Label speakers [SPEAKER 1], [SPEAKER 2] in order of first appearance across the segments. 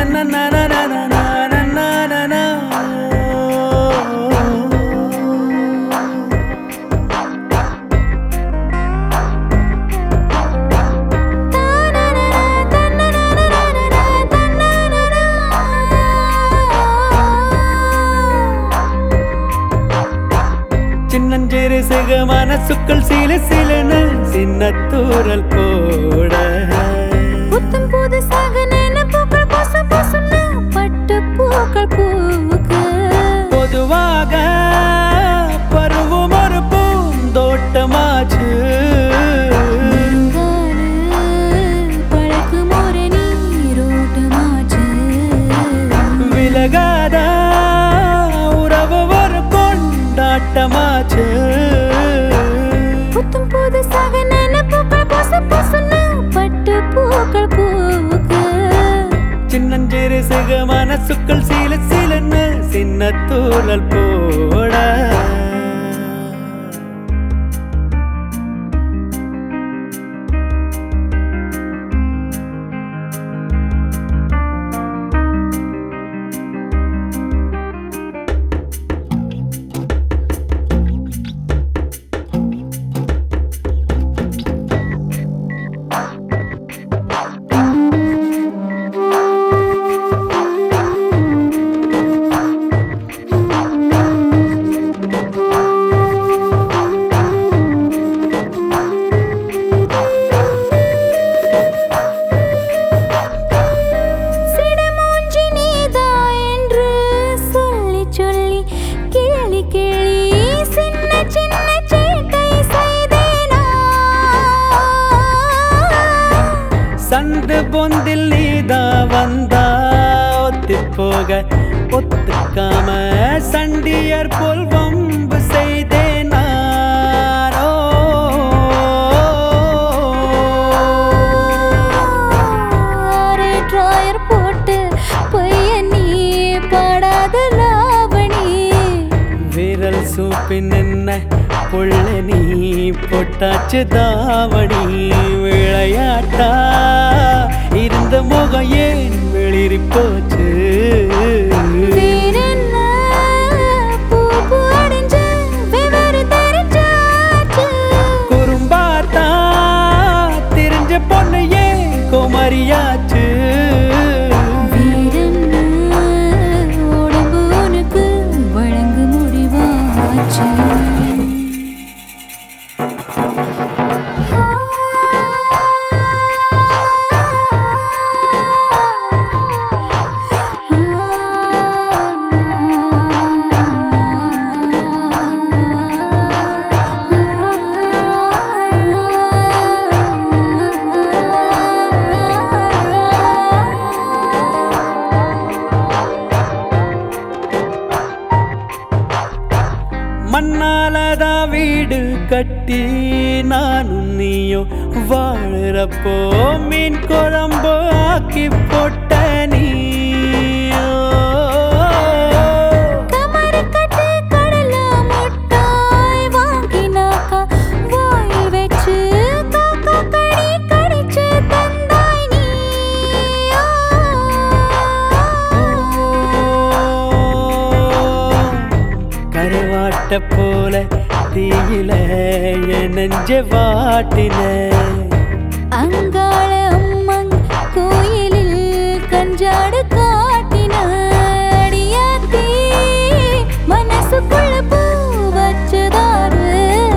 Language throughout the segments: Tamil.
[SPEAKER 1] சின்னஞ்சிறு சிக மனசுக்கள் சில சிலன சின்ன தூரல் போட
[SPEAKER 2] புத்தம் புதுசாக நினைப்புகள் பொசு பொசுன்னு பட்டு பூக்கள் பூவுக்கு
[SPEAKER 1] பொதுவாக பருவம் ஒரு பூந்தோட்டமாச்சு
[SPEAKER 2] நெடுங்கால பழக்கும் ஒரு நீரோட்டமாச்சு
[SPEAKER 1] விலகாத உறவு ஒரு கொண்டாட்டமாச்சு
[SPEAKER 2] புத்தம் புதுசாக நினைப்புகள் பொசு பொசுன்னு பட்டு பூக்கள் பூவுக்கு
[SPEAKER 1] சின்னஞ்சிறு சிக மனசுக்கள் சில சிலன்னு சின்ன தூரல் போட
[SPEAKER 2] சிடுமூஞ்சி நீதா என்று சொல்லி சொல்லி கேலி கேலி சின்ன சின்ன சேட்டை செய்தேனா
[SPEAKER 1] சந்து பொந்தில் நீதா வந்தா ஒத்து போக ஒத்துக்காம சண்டியர் போல் வம்பு செய்தேன் நானோ
[SPEAKER 2] ஆரே டிராயர் போட்டு பையன் நீ பாடாத லாவணி
[SPEAKER 1] விரல் சூப்பின் என்ன புள்ள நீ பொட்டாச்சு தாவணி விளையாட்டா இருந்த முகம் ஏன் வெளிரி போச்சு
[SPEAKER 2] வேறென்ன பூ பூ அடைஞ்ச விவரம் தெரிஞ்சாச்சு
[SPEAKER 1] குறும்பாத்தா தெரிஞ்ச பொண்ணு ஏன் குமரியாச்சு
[SPEAKER 2] வீரம்னா உடம்பு உனக்கு வழங்கு முடிவாச்சு
[SPEAKER 1] மண்ணாலதா வீடு கட்டி நானும் நீயும் வாழுறப்போ மீன் குழம்பு ஆக்கி போட்ட நீயோ
[SPEAKER 2] கமரு கட்டு கடல முட்டாய் வாங்கினாக்கா வாயில் வச்சு காக்கா கடி கடிச்சு தந்தாய் நீயோ
[SPEAKER 1] கருவாட்ட போல தீயில என் நெஞ்ச வாட்டின
[SPEAKER 2] அங்காள அம்மன் கோயிலில் கஞ்சாடு காட்டின அடியாத்தி மனசுக்குள்ள பூ வச்சதாரு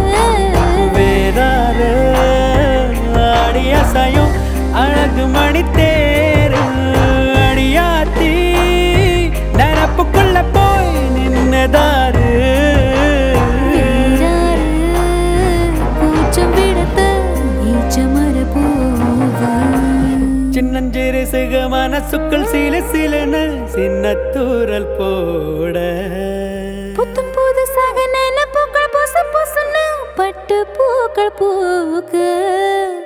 [SPEAKER 1] வேறாரு ஆடி அசையும் அழகு மணி தேரு அடியாத்தி நினப்புக்குள்ள போய் நின்னதாரு
[SPEAKER 2] வீராரு கூச்சம் விடத்த ஈச்சமர பூவா
[SPEAKER 1] சின்னஞ்சிறு சிக மனசுக்குள் சில சிலன சின்ன தூரல் போட
[SPEAKER 2] புத்தம் புதுசாக நினைப்புகள் பொசு பொசுன்னு பட்டு பூக்கள் பூக்கு